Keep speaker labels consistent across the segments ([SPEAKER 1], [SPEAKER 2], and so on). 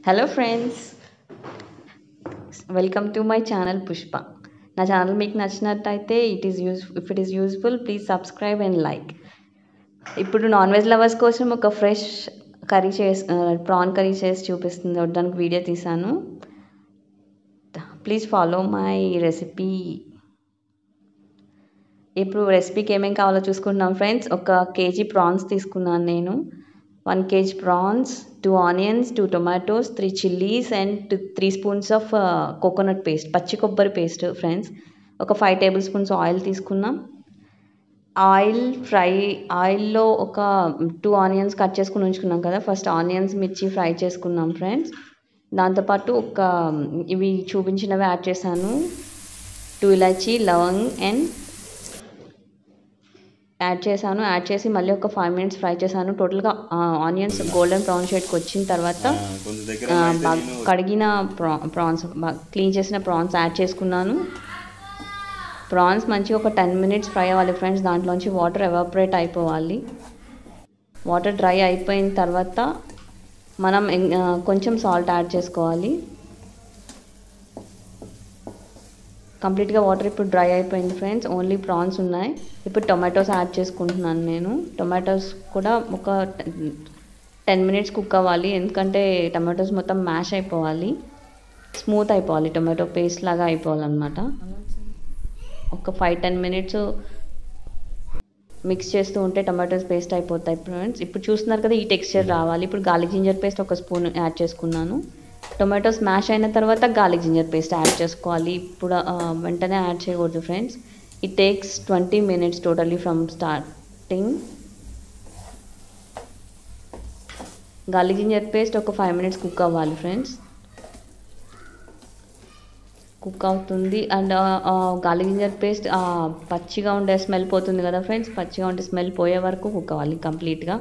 [SPEAKER 1] hello friends welcome to my channel Pushpa నా ఛానల్ మీకు నచ్చినట్టయితే it is use if it is useful please subscribe and like ఇప్పుడు non veg lovers కోసం ఒక ఫ్రెష్ కర్రీ చేసి ప్రాన్ కర్రీ చేసి చూపిస్తుంది దానికి వీడియో తీసాను ప్లీజ్ ఫాలో మై రెసిపీ ఇప్పుడు రెసిపీకి ఏమేమి కావాలో చూసుకుంటున్నాం ఫ్రెండ్స్ ఒక కేజీ ప్రాన్స్ తీసుకున్నాను నేను one KG prawns two onions two tomatoes three chillies and three spoons of coconut paste పచ్చి కొబ్బరి పేస్ట్ ఫ్రెండ్స్ ఒక ఫైవ్ టేబుల్ స్పూన్స్ ఆయిల్ తీసుకున్నాం ఆయిల్ ఫ్రై ఆయిల్లో ఒక టూ ఆనియన్స్ కట్ చేసుకుని ఉంచుకున్నాం కదా ఫస్ట్ ఆనియన్స్ మిర్చి ఫ్రై చేసుకున్నాం ఫ్రెండ్స్ దాంతోపాటు ఒక ఇవి చూపించినవి యాడ్ చేశాను టూ ఇలాచీ లవంగ్ అండ్ యాడ్ చేశాను యాడ్ చేసి మళ్ళీ ఒక ఫైవ్ మినిట్స్ ఫ్రై చేశాను టోటల్గా ఆనియన్స్ గోల్డెన్ బ్రౌన్ షేడ్కి వచ్చిన తర్వాత బాగా కడిగిన ప్రా ప్రాన్స్ క్లీన్ చేసిన ప్రాన్స్ యాడ్ చేసుకున్నాను ప్రాన్స్ మంచిగా ఒక టెన్ మినిట్స్ ఫ్రై అవ్వాలి ఫ్రెండ్స్ దాంట్లోంచి వాటర్ ఎవాపరేట్ అయిపోవాలి వాటర్ డ్రై అయిపోయిన తర్వాత మనం కొంచెం సాల్ట్ యాడ్ చేసుకోవాలి కంప్లీట్గా వాటర్ ఇప్పుడు డ్రై అయిపోయింది ఫ్రెండ్స్ ఓన్లీ ప్రాన్స్ ఉన్నాయి ఇప్పుడు టొమాటోస్ యాడ్ చేసుకుంటున్నాను నేను టొమాటోస్ కూడా ఒక టెన్ మినిట్స్ కుక్ అవ్వాలి ఎందుకంటే టొమాటోస్ మొత్తం మ్యాష్ అయిపోవాలి స్మూత్ అయిపోవాలి టొమాటో పేస్ట్ లాగా అయిపోవాలన్నమాట ఒక ఫైవ్ టెన్ మినిట్స్ మిక్స్ చేస్తూ ఉంటే టొమాటోస్ పేస్ట్ అయిపోతాయి ఫ్రెండ్స్ ఇప్పుడు చూస్తున్నారు కదా ఈ టెక్స్చర్ రావాలి ఇప్పుడు గార్లిక్ జింజర్ పేస్ట్ ఒక స్పూన్ యాడ్ చేసుకున్నాను టొమాటో స్మాష్ అయిన తర్వాత గార్లిక్ జింజర్ పేస్ట్ యాడ్ చేసుకోవాలి ఇప్పుడు వెంటనే యాడ్ చేయకూడదు friends it takes twenty minutes totally from starting garlic ginger paste ఒక ఫైవ్ మినిట్స్ కుక్ అవ్వాలి ఫ్రెండ్స్ కుక్ అవుతుంది అండ్ గార్లిక్ జింజర్ పేస్ట్ పచ్చిగా ఉండే స్మెల్ పోతుంది కదా ఫ్రెండ్స్ పచ్చిగా ఉండే స్మెల్ పోయే వరకు కుక్ అవ్వాలి కంప్లీట్గా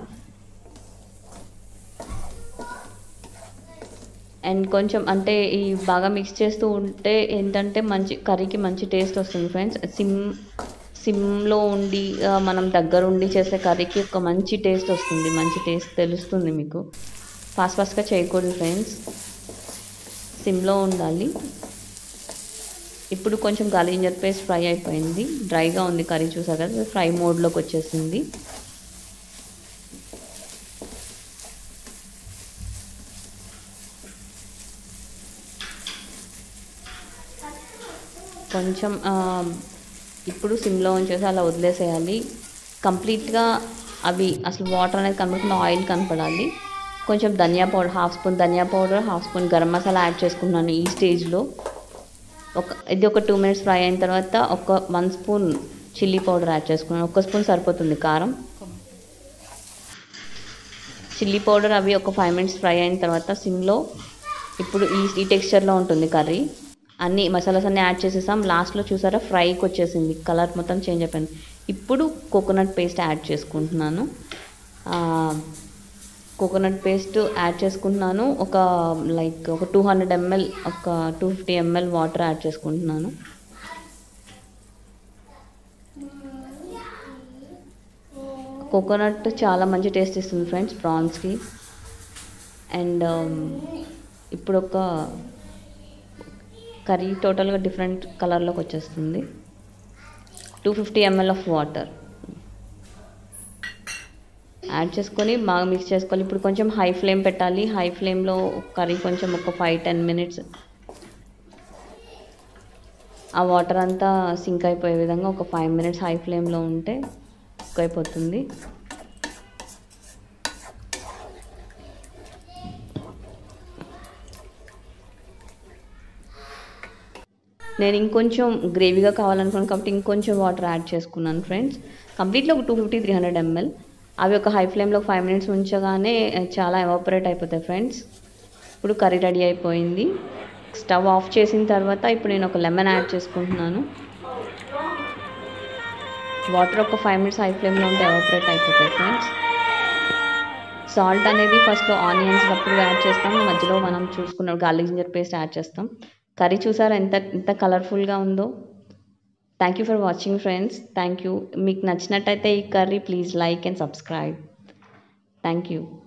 [SPEAKER 1] అండ్ కొంచెం అంటే ఈ బాగా మిక్స్ చేస్తూ ఉంటే ఏంటంటే మంచి కర్రీకి మంచి టేస్ట్ వస్తుంది ఫ్రెండ్స్ సిమ్ సిమ్లో ఉండి మనం దగ్గర ఉండి చేసే కర్రీకి ఒక మంచి టేస్ట్ వస్తుంది మంచి టేస్ట్ తెలుస్తుంది మీకు ఫాస్ట్ ఫాస్ట్గా చేయకూడదు ఫ్రెండ్స్ సిమ్లో ఉండాలి ఇప్పుడు కొంచెం గాలి జింజర్ పేస్ట్ ఫ్రై అయిపోయింది డ్రైగా ఉంది కర్రీ చూసారు కదా ఫ్రై మోడ్లోకి వచ్చేసింది కొంచెం ఇప్పుడు సిమ్లో ఉంచేసి అలా వదిలేసేయాలి కంప్లీట్గా అవి అసలు వాటర్ అనేది కనపడకుండా ఆయిల్ కనపడాలి కొంచెం ధనియా పౌడర్ హాఫ్ స్పూన్ ధనియా powder half spoon garam masala add చేసుకున్నాను ఈ స్టేజ్లో ఒక ఇది ఒక టూ మినిట్స్ ఫ్రై అయిన తర్వాత ఒక one spoon chilli powder add చేసుకున్నాను ఒక స్పూన్ సరిపోతుంది కారం చిల్లీ పౌడర్ అవి ఒక ఫైవ్ మినిట్స్ ఫ్రై అయిన తర్వాత సిమ్లో ఇప్పుడు ఈ ఈ టెక్స్చర్లో ఉంటుంది కర్రీ అన్ని మసాలాస్ అన్నీ యాడ్ చేసేసాం లాస్ట్లో చూసారా ఫ్రైకి వచ్చేసింది కలర్ మొత్తం చేంజ్ అయిపోయింది ఇప్పుడు కోకోనట్ పేస్ట్ యాడ్ చేసుకుంటున్నాను కోకోనట్ పేస్ట్ యాడ్ చేసుకుంటున్నాను ఒక లైక్ ఒక టూ హండ్రెడ్ ఎంఎల్ ఒక two fifty ML water add చేసుకుంటున్నాను కోకోనట్ చాలా మంచి టేస్ట్ ఇస్తుంది ఫ్రెండ్స్ ప్రాన్స్కి అండ్ ఇప్పుడు ఒక కర్రీ టోటల్గా డిఫరెంట్ కలర్లోకి వచ్చేస్తుంది two fifty ML of water add చేసుకొని బాగా మిక్స్ చేసుకోవాలి ఇప్పుడు కొంచెం హై ఫ్లేమ్ పెట్టాలి హై ఫ్లేమ్లో కర్రీ కొంచెం ఒక ఫైవ్ టెన్ మినిట్స్ ఆ వాటర్ అంతా సింక్ అయిపోయే విధంగా ఒక ఫైవ్ మినిట్స్ హై ఫ్లేమ్లో ఉంటే కుక్ అయిపోతుంది నేను ఇంకొంచెం గ్రేవీగా కావాలనుకున్నాను కాబట్టి ఇంకొంచెం వాటర్ యాడ్ చేసుకున్నాను ఫ్రెండ్స్ కంప్లీట్లో ఒక two fifty three hundred ML అవి ఒక హై ఫ్లేమ్లో ఫైవ్ మినిట్స్ ఉంచగానే చాలా ఎవాపరేట్ అయిపోతాయి ఫ్రెండ్స్ ఇప్పుడు కర్రీ రెడీ అయిపోయింది స్టవ్ ఆఫ్ చేసిన తర్వాత ఇప్పుడు నేను ఒక లెమన్ యాడ్ చేసుకుంటున్నాను వాటర్ ఒక ఫైవ్ మినిట్స్ హై ఫ్లేమ్లో ఉంటే ఎవాపరేట్ అయిపోతాయి ఫ్రెండ్స్ సాల్ట్ అనేది ఫస్ట్లో ఆనియన్స్ అప్పుడు యాడ్ చేస్తాం మధ్యలో మనం చూసుకున్న గార్లిక్ జింజర్ పేస్ట్ యాడ్ చేస్తాం కర్రీ చూసారా ఎంత ఎంత కలర్ఫుల్గా ఉందో thank you for watching friends thank you మీకు నచ్చినట్టయితే ఈ curry please like and subscribe thank you